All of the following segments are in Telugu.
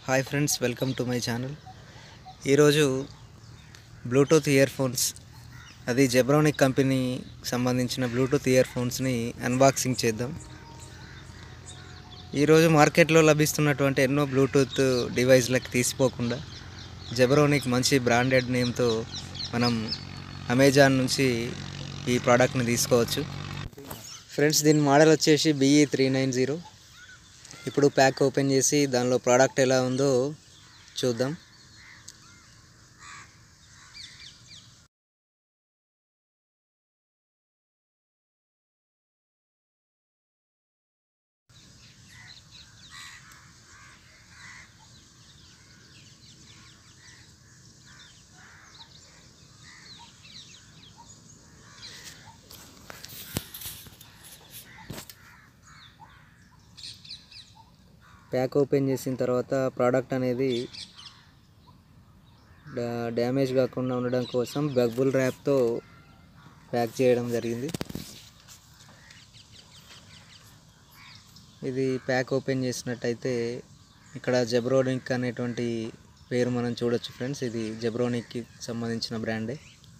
hi friends welcome to my channel ఈరోజు బ్లూటూత్ ఇయర్ ఫోన్స్ అది జెబ్రానిక్ కంపెనీ సంబంధించిన బ్లూటూత్ ఇయర్ ఫోన్స్ని అన్బాక్సింగ్ చేద్దాం ఈరోజు మార్కెట్లో లభిస్తున్నటువంటి ఎన్నో బ్లూటూత్ డివైస్లకు తీసిపోకుండా జెబ్రానిక్ మంచి బ్రాండెడ్ నేమ్తో మనం అమెజాన్ నుంచి ఈ ప్రోడక్ట్ని తీసుకోవచ్చు ఫ్రెండ్స్ దీని మోడల్ వచ్చేసి బిఈ త్రీ నైన్ జీరో ఇప్పుడు ప్యాక్ ఓపెన్ చేసి దానిలో ప్రోడక్ట్ ఎలా ఉందో చూద్దాం ప్యాక్ ఓపెన్ చేసిన తర్వాత ప్రోడక్ట్ అనేది డా- డ్యామేజ్ కాకుండా ఉండడం కోసం బగ్బుల్ ర్యాప్తో ప్యాక్ చేయడం జరిగింది ఇది ప్యాక్ ఓపెన్ చేసినట్టయితే ఇక్కడ జెబ్రోనిక్ అనేటువంటి పేరు మనం చూడొచ్చు ఫ్రెండ్స్ ఇది జెబ్రోనిక్కి సంబంధించిన బ్రాండే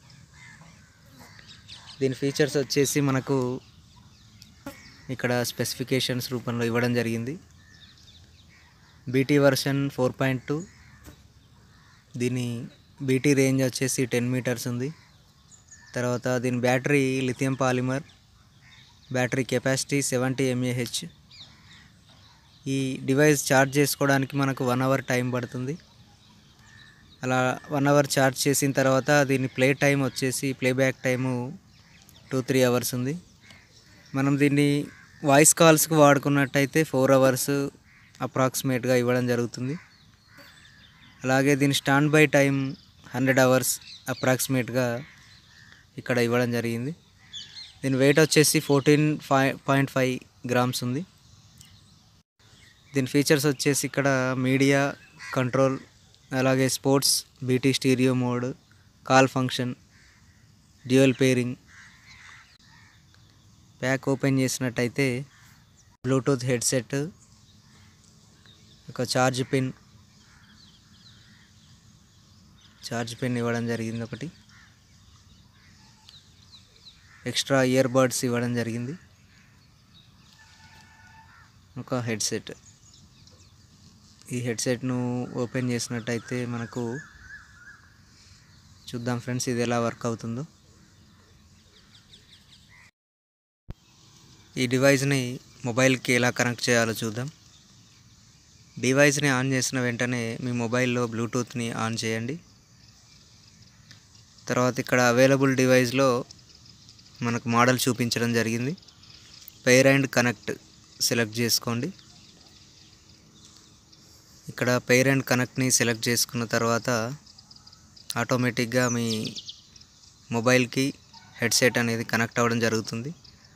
దీని ఫీచర్స్ వచ్చేసి మనకు ఇక్కడ స్పెసిఫికేషన్స్ రూపంలో ఇవ్వడం జరిగింది BT version four point two దీని బీటీ రేంజ్ వచ్చేసి టెన్ మీటర్స్ ఉంది తర్వాత దీని battery lithium polymer battery capacity seventy mAh ఈ డివైస్ ఛార్జ్ చేసుకోవడానికి మనకు వన్ అవర్ టైం పడుతుంది అలా వన్ అవర్ ఛార్జ్ చేసిన తర్వాత దీని ప్లే టైం వచ్చేసి playback time two three hours ఉంది మనం దీన్ని వాయిస్ కాల్స్కి వాడుకున్నట్టయితే ఫోర్ అవర్స్ అప్రాక్సిమేట్గా ఇవ్వడం జరుగుతుంది అలాగే దీని stand by time hundred hours అప్రాక్సిమేట్గా ఇక్కడ ఇవ్వడం జరిగింది దీని వెయిట్ వచ్చేసి fourteen five point five grams ఉంది దీని ఫీచర్స్ వచ్చేసి ఇక్కడ మీడియా కంట్రోల్ అలాగే sports BT stereo mode call function dual pairing pack open చేసినట్టయితే బ్లూటూత్ హెడ్సెట్ ఒక ఛార్జ్ పిన్ ఛార్జ్ పిన్ ఇవ్వడం జరిగింది ఒకటి ఎక్స్ట్రా ఇయర్ బడ్స్ ఇవ్వడం జరిగింది ఒక హెడ్సెట్ ఈ హెడ్సెట్ను ఓపెన్ చేసినట్టయితే మనకు చూద్దాం ఫ్రెండ్స్ ఇది ఎలా వర్క్ అవుతుందో ఈ డివైస్ని మొబైల్కి ఎలా కనెక్ట్ చేయాలో చూద్దాం డివైస్ని ఆన్ చేసిన వెంటనే మీ మొబైల్లో బ్లూటూత్ని ఆన్ చేయండి తర్వాత ఇక్కడ అవైలబుల్ డివైస్లో మనకు మోడల్ చూపించడం జరిగింది పెయిర్ అండ్ కనెక్ట్ సెలెక్ట్ చేసుకోండి ఇక్కడ పెయిర్ అండ్ కనెక్ట్ని సెలెక్ట్ చేసుకున్న తర్వాత ఆటోమేటిక్గా మీ మొబైల్కి హెడ్సెట్ అనేది కనెక్ట్ అవ్వడం జరుగుతుంది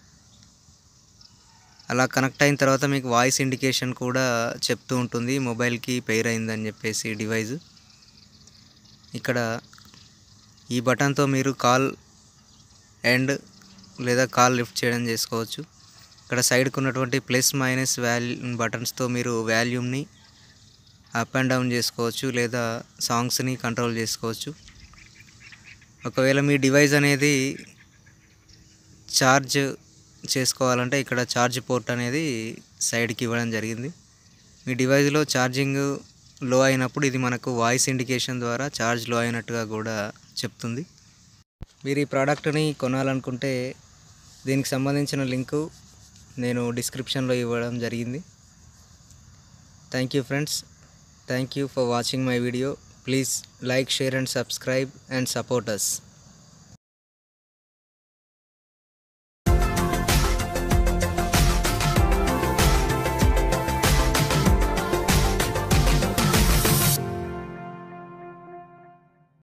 అలా కనెక్ట్ అయిన తర్వాత మీకు వాయిస్ ఇండికేషన్ కూడా చెప్తూ ఉంటుంది మొబైల్కి పెయిర్ అయిందని చెప్పేసి డివైస్ ఇక్కడ ఈ బటన్తో మీరు కాల్ అండ్ లేదా కాల్ లిఫ్ట్ చేయడం చేసుకోవచ్చు ఇక్కడ సైడ్కి ఉన్నటువంటి ప్లస్ మైనస్ వాల్యూ బటన్స్తో మీరు వాల్యూమ్ని అప్ అండ్ డౌన్ చేసుకోవచ్చు లేదా సాంగ్స్ని కంట్రోల్ చేసుకోవచ్చు ఒకవేళ మీ డివైస్ అనేది ఛార్జ్ చేసుకోవాలంటే ఇక్కడ ఛార్జ్ పోర్ట్ అనేది సైడ్కి ఇవ్వడం జరిగింది మీ డివైస్లో ఛార్జింగ్ లో అయినప్పుడు ఇది మనకు వాయిస్ ఇండికేషన్ ద్వారా ఛార్జ్ లో అయినట్టుగా కూడా చెప్తుంది మీరు ఈ ప్రోడక్ట్ని కొనాలనుకుంటే దీనికి సంబంధించిన లింకు నేను డిస్క్రిప్షన్లో ఇవ్వడం జరిగింది thank you friends thank you for watching my video please like share and subscribe and support us